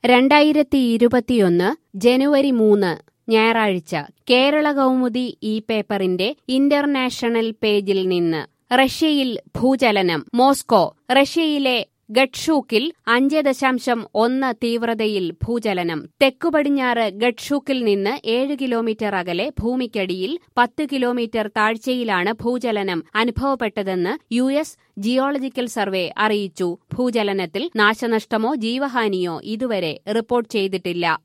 രണ്ടായിരത്തി ഇരുപത്തിയൊന്ന് ജനുവരി മൂന്ന് ഞായറാഴ്ച കേരള കൗമുദി ഈ പേപ്പറിന്റെ ഇന്റർനാഷണൽ പേജിൽ നിന്ന് റഷ്യയിൽ ഭൂചലനം മോസ്കോ റഷ്യയിലെ ഗഡ്ഷൂക്കിൽ അഞ്ച് ദശാംശം ഒന്ന് തീവ്രതയിൽ ഭൂചലനം തെക്കുപടിഞ്ഞാറ് ഗഡ്ഷൂക്കിൽ നിന്ന് ഏഴ് കിലോമീറ്റർ അകലെ ഭൂമിക്കടിയിൽ പത്ത് കിലോമീറ്റർ താഴ്ചയിലാണ് ഭൂചലനം അനുഭവപ്പെട്ടതെന്ന് യു എസ് ജിയോളജിക്കൽ സർവേ അറിയിച്ചു ഭൂചലനത്തിൽ നാശനഷ്ടമോ ജീവഹാനിയോ ഇതുവരെ റിപ്പോർട്ട് ചെയ്തിട്ടില്ല